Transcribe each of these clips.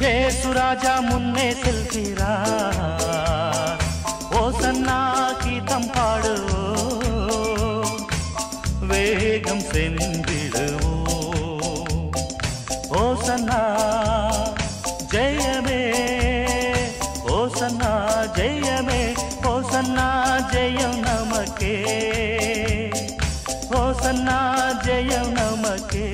ஏசுராஜா முன்னே செல்கிறார் ஓசன்னா கீதம் பாடுவோம் வேகம் சென்றிடுவோம் ஓசன்னா ஜெயமே ஓசன்னா ஜெயமே ஓசன்னா ஜெயம் நமக்கே ஓசன்னா ஜெயம் நமக்கே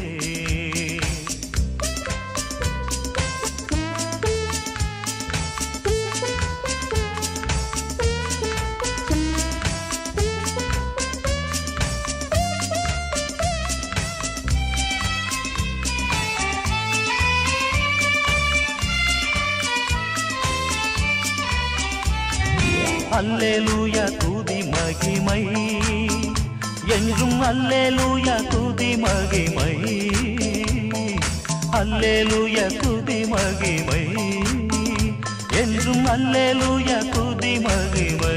அல்லேலூயா துதி மகிமை என்றும் அல்லேலூயா துதி மகிமை அல்லேலூயா துதி மகிமை என்றும் அல்லேலூயா துதி மகிமை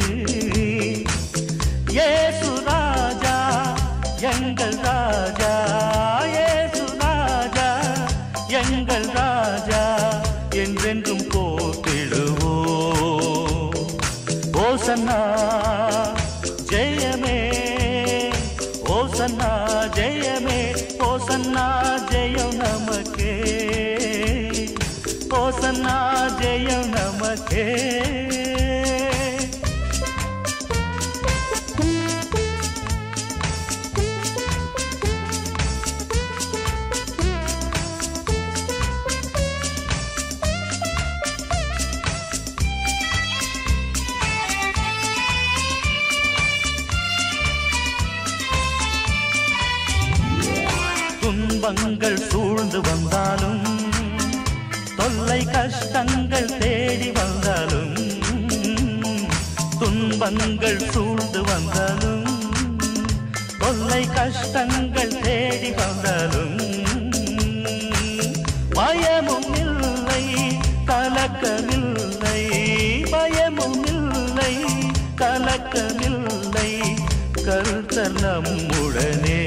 ஏசு ராஜா எங்கள் ராஜா ஏசு ராஜா எங்கள் ராஜா என்றென்றும் போற்றிடுவோம் ஓசன்னா ஜெயமே ஓசன்னா ஜெயமே ஓசன்னா ஜெயம் நமக்கே ஓசன்னா ஜெயம் நமக்கே துன்பங்கள் சூழ்ந்து வந்தாலும் தொல்லை கஷ்டங்கள் தேடி வந்தாலும் துன்பங்கள் சூழ்ந்து வந்தாலும் தொல்லை கஷ்டங்கள் தேடி வந்தாலும் பயமும் இல்லை கலக்கமில்லை பயமும் இல்லை கலக்கமில்லை கருத்தர் நம்முடனே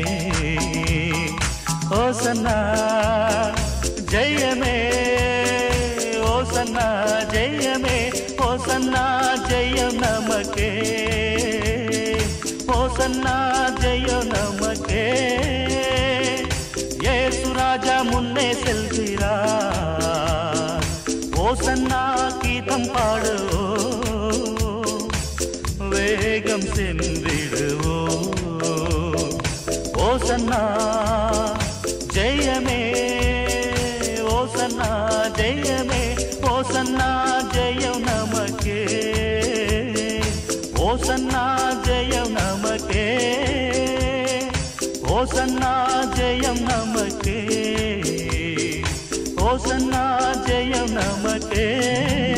ஓசன்னா ஜெயமே ஓசன்னா ஜெயமே ஓசன்னா ஜெயம் நமக்கே ஓசன்னா ஜெயம் நமக்கே ஏசு ராஜா முன்னே செல்கிறார் ஓசன்னா கீதம் பாடுவோ வேகம் சென்றிடுவோ ஓசன்னா ஜெயமே ஓசன்னா ஜெயமே ஓசன்னா ஜெயம் நமக்கே ஓசன்னா ஜெயம் நமக்கே ஓசன்னா ஜெயம் நமக்கே ஓசன்னா ஜெயம் நமக்கே